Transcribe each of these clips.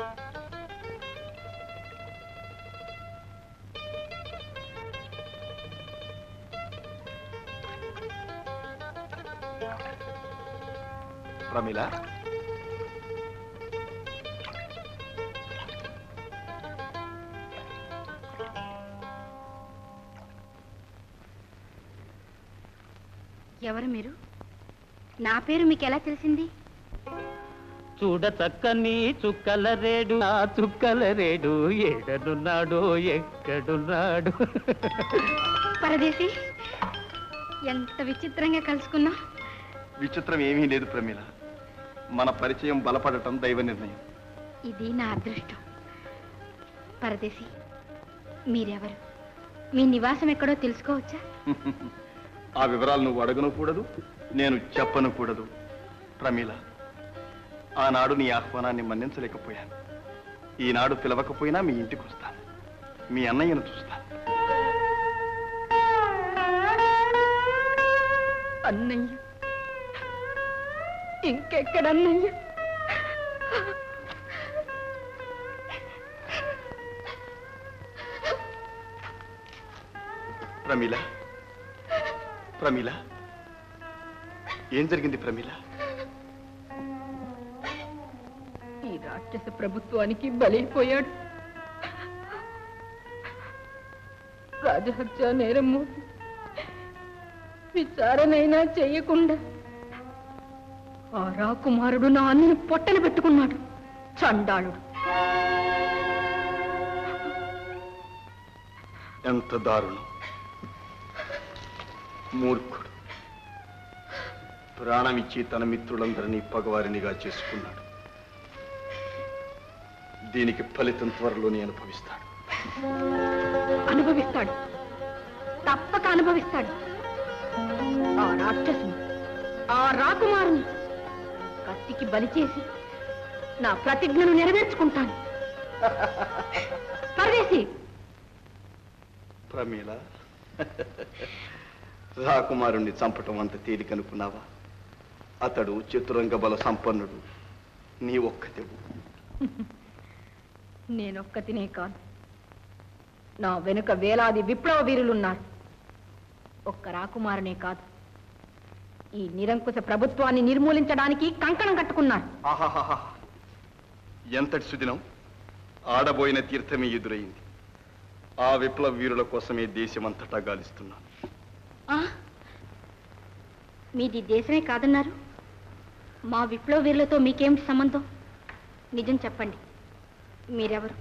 ప్రమిళ ఎవరు మీరు నా పేరు మీకు ఎలా తెలిసింది చూడ చక్కని చుక్కల రేడు ఆ చుక్కల రేడు ఏడనున్నాడో ఎక్కడున్నాడు పరదేశి ఎంత విచిత్రంగా కలుసుకున్నా విచిత్రం ఏమీ లేదు ప్రమీల మన పరిచయం బలపడటం దైవ నిర్ణయం ఇది నా అదృష్టం పరదేశి మీరెవరు మీ నివాసం ఎక్కడో తెలుసుకోవచ్చా ఆ వివరాలు నువ్వు అడగను కూడదు నేను చెప్పను కూడదు ప్రమీల ఆనాడు నీ ఆహ్వానాన్ని మన్నించలేకపోయాను ఈనాడు పిలవకపోయినా మీ ఇంటికి వస్తాను మీ అన్నయ్యను చూస్తాను అన్నయ్య ఇంకెక్కడన్నయ్య ప్రమీల ప్రమీల ఏం జరిగింది ప్రమీల ఈ రాక్షస ప్రభుత్వానికి బలైపోయాడు రాజహత్య నేరం మోపి విచారణైనా చెయ్యకుండా ఆ రాకుమారుడు నా అన్నని పొట్టలు పెట్టుకున్నాడు చండాళుడు ఎంత దారుణం మూర్ఖుడు ప్రాణమిచ్చి తన మిత్రులందరినీ పగవారినిగా చేసుకున్నాడు దీనికి ఫలితం త్వరలోనే అనుభవిస్తాడు అనుభవిస్తాడు తప్పక అనుభవిస్తాడు ఆ రాక్షసుని ఆ రాకుమారుని కత్తికి బలి చేసి నా ప్రతిజ్ఞను నెరవేర్చుకుంటాను పరదేశి ప్రమీల రాకుమారుణ్ణి చంపటం అంత తేలికనుకున్నావా అతడు చతురంగ బల సంపన్నుడు నీ ఒక్కతెవు నేనొక్కతినే కాదు నా వెనుక వేలాది విప్లవ వీరులున్నారు ఒక్క రాకుమారునే కాదు ఈ నిరంకుశ ప్రభుత్వాన్ని నిర్మూలించడానికి కంకణం కట్టుకున్నారు ఆహాహాహా ఎంతటి సుదినం ఆడబోయిన తీర్థమే ఎదురైంది ఆ విప్లవ వీరుల కోసమే దేశమంతటా గాలిస్తున్నాను ఆ? మీది దేశమే కాదన్నారు మా విప్లవ వీరులతో మీకేమిటి సంబంధం నిజం చెప్పండి మీరెవరు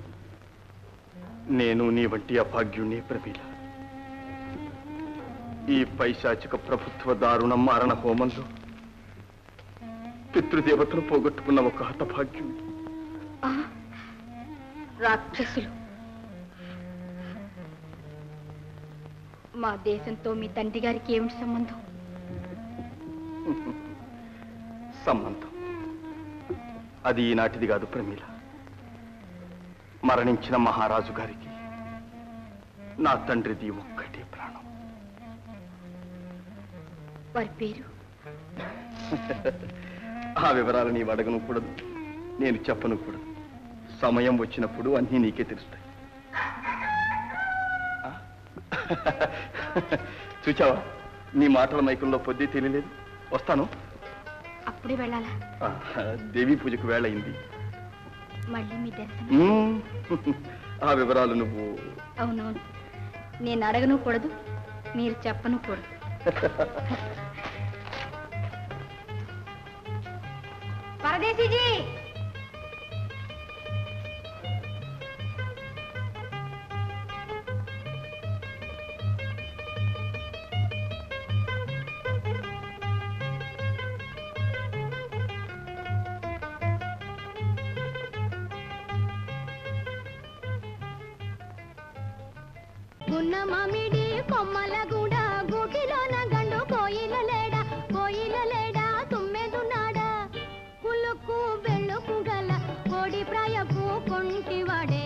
నేను నీ వంటి అభాగ్యుణ్ణి ప్రమీల ఈ పైశాచిక ప్రభుత్వ దారుణ మారణ హోమంలో పితృదేవతను పోగొట్టుకున్న ఒక హతభాగ్యుణ్ణి ఆ, రాక్షసులు మా దేశంతో మీ తండ్రి గారికి ఏమిటి సంబంధం సంబంధం అది ఈనాటిది కాదు ప్రమీల మరణించిన మహారాజు గారికి నా తండ్రిది ఒక్కటే ప్రాణం వారి పేరు ఆ వివరాలు నీవు అడగను కూడదు నేను చెప్పను కూడదు సమయం వచ్చినప్పుడు అన్నీ నీకే తెలుస్తాయి ఆ? చూచావా నీ మాటల మైకంలో పొద్దు తెలియలేదు వస్తాను అప్పుడే వెళ్ళాలా ఆ, దేవీ పూజకు వేళ అయింది మళ్ళీ మీ దర్శనం మ్మ్. ఆ వివరాలు నువ్వు అవునవును నేను అడగను కూడదు మీరు చెప్పను కూడదు పరదేశీజీ గున్న మామిడి కొమ్మల గూడ గూటిలోన గండు కోయిల లేడ కోయిల లేడ తుమ్మెదున్నాడ కులుకు బెళ్ళుకు గల కోడి ప్రాయపు కొంటివాడే